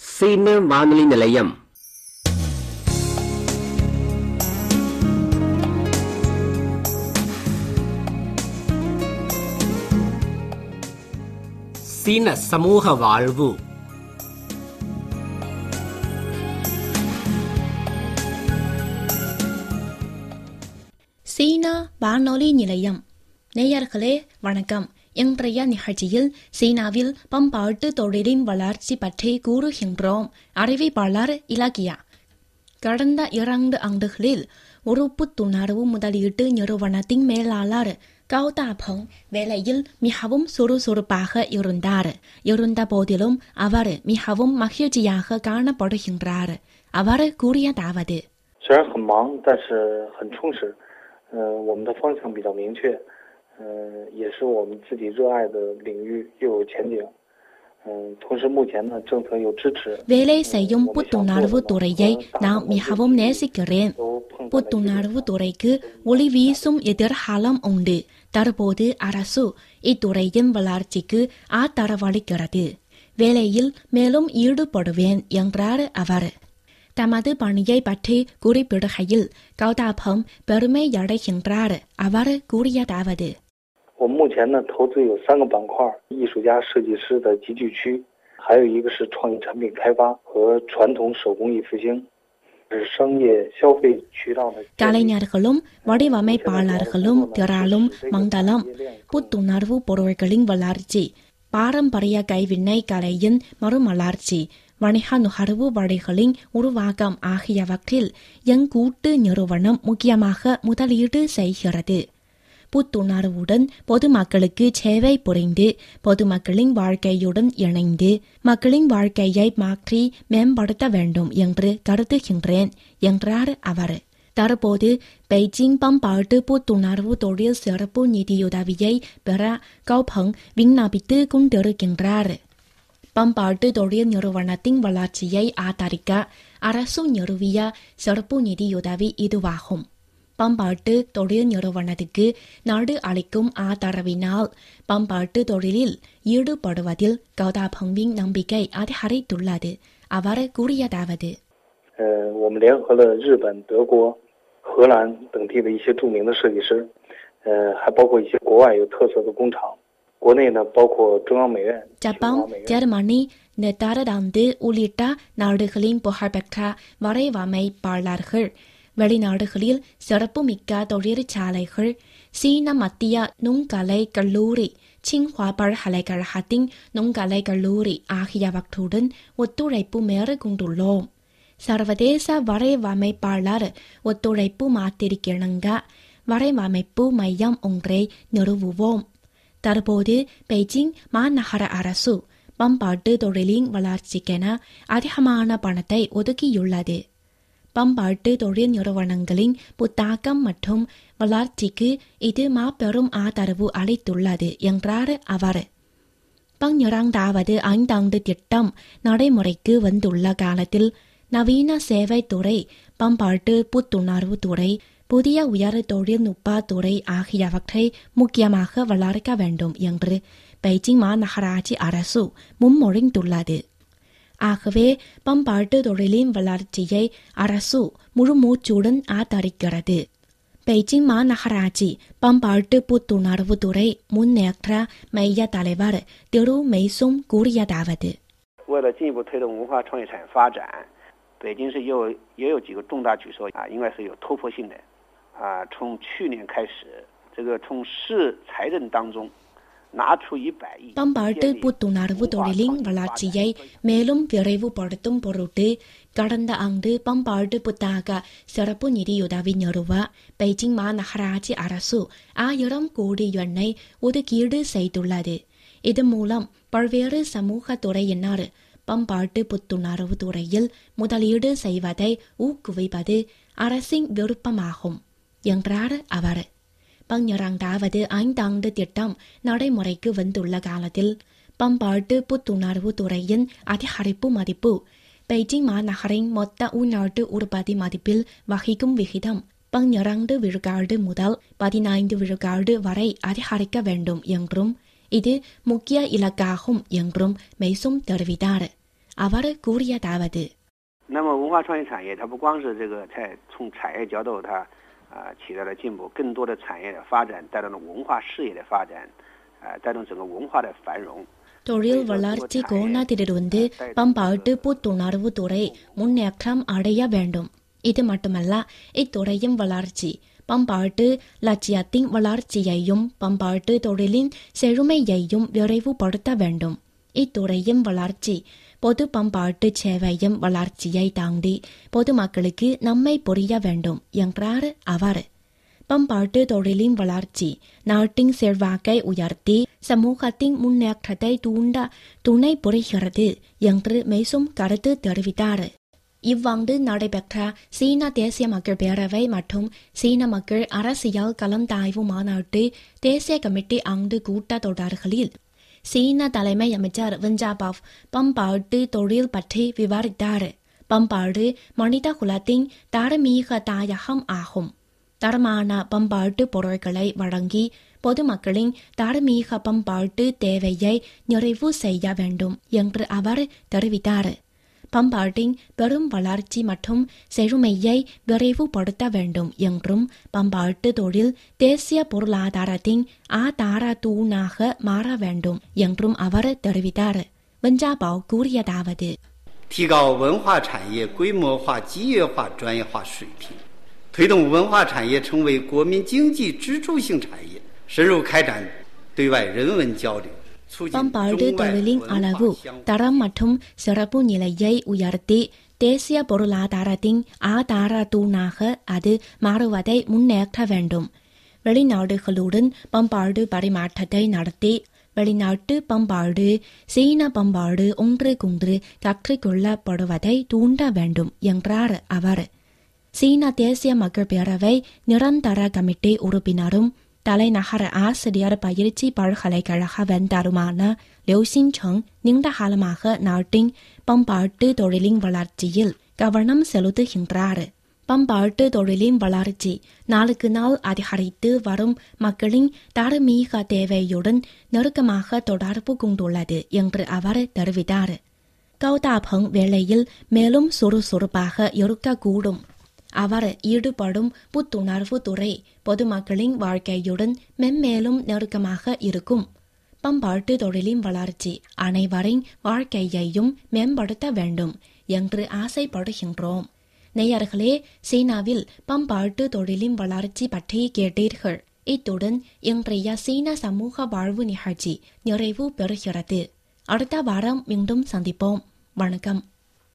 சீன வானொலி நிலையம் சீன சமூக வாழ்வு சீனா வானொலி நிலையம் நேயர்களே வணக்கம் இன்றைய நிகழ்ச்சியில் சீனாவில் பம்பாட்டு தொழிலின் வளர்ச்சி பற்றி கூறுகின்றோம் அறிவிப்பாளர் இலக்கியா கடந்த இரண்டு ஆண்டுகளில் ஒரு புத்துணர்வு முதலீட்டு நிறுவனத்தின் மேலாளர் கவு தாபங் வேலையில் மிகவும் சுறுசுறுப்பாக இருந்தார் இருந்த போதிலும் அவர் மிகவும் மகிழ்ச்சியாக காணப்படுகின்றார் அவர் கூறியதாவது 虽然很忙，但是很充实。呃，我们的方向比较明确，呃，也是我们自己热爱的领域，又有前景。嗯，同时目前呢，政策又支持。 வேலை செய்யும் புத்துணர்வு துறையை நாம் மிகவும் நேசிக்கிறேன் 都碰到了 புத்துணர்வு துறைக்கு ஒளி வீசும் எதிர்காலம் உண்டு தற்போது அரசு இத்துறையின் வளர்ச்சிக்கு ஆதரவளிக்கிறது வேலையில் மேலும் ஈடுபடுவேன் என்றார் அவர் தமது பணியை பற்றி குறிப்பிடுகையில் கௌதாபம் பெருமையடைகின்றார் அவர் கூறியதாவது 我们目前呢，投资有三个板块：艺术家、设计师的集聚区，还有一个是创意产品开发和传统手工艺复兴，是商业消费渠道的建立。 கலைஞர்களும் வடிவமைப்பாளர்களும் திரளும் மண்டலம் புத்துணர்வு பொருள்களின் வளர்ச்சி பாரம்பரிய கைவினை கலையின் மறுமலர்ச்சி வணிக நுகர்வு வழிகளின் உருவாக்கம் ஆகியவற்றில் எங் கூட்டு நிறுவனம் முக்கியமாக முதலீடு செய்கிறது புத்துணர்வுடன் பொதுமக்களுக்கு சேவை புரிந்து பொதுமக்களின் வாழ்க்கையுடன் இணைந்து மக்களின் வாழ்க்கையை மாற்றி மேம்படுத்த வேண்டும் என்று கருதுகின்றேன் என்றார் அவர் தற்போது பெய்ஜிங் பம்பாட்டு புத்துணர்வு தொழில் சிறப்பு நிதியுதவியை பெற கௌபங் விண்ணப்பித்து கொண்டிருக்கின்றார் பம்பாட்டு தொழில் நிறுவனத்தின் வளர்ச்சியை ஆதரிக்க அரசு நிறுவிய சிறப்பு நிதியுதவி இதுவாகும் பம்பாட்டு தொழில் நிறுவனத்துக்கு நாடு அளிக்கும் ஆதரவினால் பம்பாட்டு தொழிலில் ஈடுபடுவதில் கௌதாபங்கின் நம்பிக்கை அதிகரித்துள்ளது அவர் கூறியதாவது 呃，我们联合了日本、德国、荷兰等地的一些著名的设计师，呃，还包括一些国外有特色的工厂。国内呢，包括中央美院、清 ஜப்பான் 华美院。 ஜெர்மனி நெதர்லாந்து உள்ளிட்ட நாடுகளின் புகழ்பெற்ற வரைவமைப்பாளர்கள் வெளிநாடுகளில் சிறப்புமிக்க தொழிற்சாலைகள் சீன மத்திய நுண்கலை கல்லூரி சிங்ஹுவா பல்கலைக்கழகத்தின் நுண்கலை கல்லூரி ஆகியவற்றுடன் ஒத்துழைப்பு மேற்கொண்டுள்ளோம் சர்வதேச வரைவமைப்பாளர் ஒத்துழைப்பு மாத்திருக்கிணங்க வரைவமைப்பு மையம் ஒன்றை நிறுவுவோம் தற்போது பெய்ஜிங் மாநகர அரசு பம்பாட்டு தொழிலின் வளர்ச்சிக்கென அதிகமான பணத்தை ஒதுக்கியுள்ளது பம்பாட்டு தொழில் நிறுவனங்களின் புத்தாக்கம் மற்றும் வளர்ச்சிக்கு இது மாபெரும் ஆதரவு அளித்துள்ளது என்றார் அவர் பன்னிரண்டாவது ஐந்தாண்டு திட்டம் நடைமுறைக்கு வந்துள்ள காலத்தில் நவீன சேவைத்துறை பம்பாட்டு புத்துணர்வு துறை புதிய உயர் தொழில்நுட்ப துறை ஆகியவற்றை முக்கியமாக வளர்க்க வேண்டும் என்று பெய்ஜிங் மாநகராட்சி அரசு முன்மொழிந்துள்ளது ஆகவே பம்பாட்டு தொழிலின் வளர்ச்சியை அரசு முழுமூச்சுடன் ஆதரிக்கிறது பெய்ஜிங் மாநகராட்சி பம்பாட்டு புத்துணர்வு துறை முன்னேற்ற மைய தலைவர் திரு மெய்சும் கூறியதாவது 为了进一步推动文化创意产业发展，北京市也有也有几个重大举措啊，应该是有突破性的啊。从去年开始，这个从市财政当中拿出一百亿， பம்பாட்டு புத்துணர்வு தொழிலின் வளர்ச்சியை மேலும் விரைவுபடுத்தும் பொருட்டு கடந்த ஆண்டு பம்பாட்டு புத்தாக சிறப்பு நிதியுதவி நிறுவ பெய்ஜிங் மாநகராட்சி அரசு ஆயிரம் கோடி எண்ணை ஒதுக்கீடு செய்துள்ளது இதன் மூலம் பல்வேறு சமூக துறையினர் பம்பாட்டு புத்துணர்வு துறையில் முதலீடு செய்வதை ஊக்குவிப்பது அரசின் விருப்பமாகும் என்றார் அவர் பன்னிரண்டாவது ஐந்தாண்டு திட்டம் நடைமுறைக்கு வந்துள்ள காலத்தில் பம்பாட்டு புத்துணர்வு துறையின் அதிகரிப்பு மதிப்பு பெய்ஜிங் மாநகரின் மொத்த உள்நாட்டு உற்பத்தி மதிப்பில் வகிக்கும் விகிதம் பன்னிரண்டு விழுக்காடு முதல் பதினைந்து விழுக்காடு வரை அதிகரிக்க வேண்டும் என்றும் இது முக்கிய இலக்காகும் என்றும் மெய்சும் தெரிவித்தார் அவர் கூறியதாவது 那么文化创意产业，它不光是这个在从产业角度它啊、起到了进步，更多的产业的发展带动了文化事业的发展，啊、带动整个文化的繁荣。 தொழில் வளர்ச்சி கோணத்திலிருந்து பம்பாட்டு புத்துணர்வு துறை முன்னேற்றம் அடைய வேண்டும் இது மட்டுமல்ல இத்துறையின் வளர்ச்சி பம்பாட்டு லட்சியத்தின் வளர்ச்சியையும் பம்பாட்டு தொழிலின் செழுமையையும் விரைவுபடுத்த வேண்டும் இத்துறையின் வளர்ச்சி பொது பம்பாட்டு சேவையின் வளர்ச்சியை தாண்டி பொதுமக்களுக்கு நம்மை புரிய வேண்டும் என்றார் அவர் பம்பாட்டு தொழிலின் வளர்ச்சி நாட்டின் செல்வாக்கை உயர்த்தி சமூகத்தின் முன்னேற்றத்தை தூண்ட துணை புரிகிறது என்று மேலும் கருத்து தெரிவித்தார் இவ்வாண்டு நடைபெற்ற சீன தேசிய மக்கள் பேரவை மற்றும் சீன மக்கள் அரசியல் கலந்தாய்வு மாநாட்டு தேசிய கமிட்டி ஆண்டு கூட்டத்தொடர்களில் சீன தலைமை அமைச்சர் வெஞ்சாபாவ் பம்பாட்டு தொழில் பற்றி விவரித்தார் பம்பாடு மனித குலத்தின் தார்மீக தாயகம் ஆகும் தரமான பம்பாட்டு பொருட்களை வழங்கி பொதுமக்களின் தார்மீக பம்பாட்டு தேவையை நிறைவு செய்ய வேண்டும் என்று அவர் தெரிவித்தார் பம்பாட்டின் பெரும் வளர்ச்சி மற்றும் செழுமையை விரைவுபடுத்த வேண்டும் என்றும் பம்பாட்டு தொழில் தேசிய பொருளாதாரத்தின் ஆதார தூணாக மாற வேண்டும் என்றும் அவர் தெரிவித்தார் வெஞ்சாபாவ் கூறியதாவது 提高文化产业规模化、集约化、专业化水平，推动文化产业成为国民经济支柱性产业，深入开展对外人文交流，促进中 பம்பாடு 外 தொழிலின் 文 அளவு 化相互 தரம் மற்றும் சிறப்பு நிலையை உயர்த்தி தேசிய பொருளாதாரத்தின் ஆதார தூணாக அது மாறுவதை முன்னேற்ற வேண்டும் வெளிநாடுகளுடன் பம்பாடு பரிமாற்றத்தை நடத்தி வெளிநாட்டு பம்பாடு சீன பம்பாடு ஒன்றுக்கொன்று கற்றுக்கொள்ளப்படுவதை தூண்ட வேண்டும் என்றார் அவர் சீன தேசிய மக்கள் பேரவை நிரந்தர கமிட்டி உறுப்பினரும் தலைநகர ஆசிரியர் பயிற்சி பல்கலைக்கழக வெந்தாருமான லியூ சிங்செங் நீண்ட காலமாக நாட்டின் பம்பாட்டு தொழிலின் வளர்ச்சியில் கவனம் செலுத்துகின்றார் பம்பாட்டு தொழிலின் வளர்ச்சி நாளுக்கு நாள் அதிகரித்து வரும் மக்களின் தார்மீக தேவையுடன் நெருக்கமாக தொடர்பு கொண்டுள்ளது என்று அவர் தெரிவித்தார் கௌதாபங் வேளையில் மேலும் சுறுசுறுப்பாக இருக்கக்கூடும் அவர் ஈடுபடும் புத்துணர்வு துறை பொதுமக்களின் வாழ்க்கையுடன் மென்மேலும் நெருக்கமாக இருக்கும் பம்பாட்டு தொழிலின் வளர்ச்சி அனைவரின் வாழ்க்கையையும் மேம்படுத்த வேண்டும் என்று ஆசைப்படுகின்றோம் நேயர்களே சீனாவில் பம்பாட்டு தொழிலின் வளர்ச்சி பற்றி கேட்டீர்கள் இத்துடன் இன்றைய சீன சமூக வாழ்வு நிகழ்ச்சி நிறைவு பெறுகிறது அடுத்த வாரம் மீண்டும் சந்திப்போம் வணக்கம்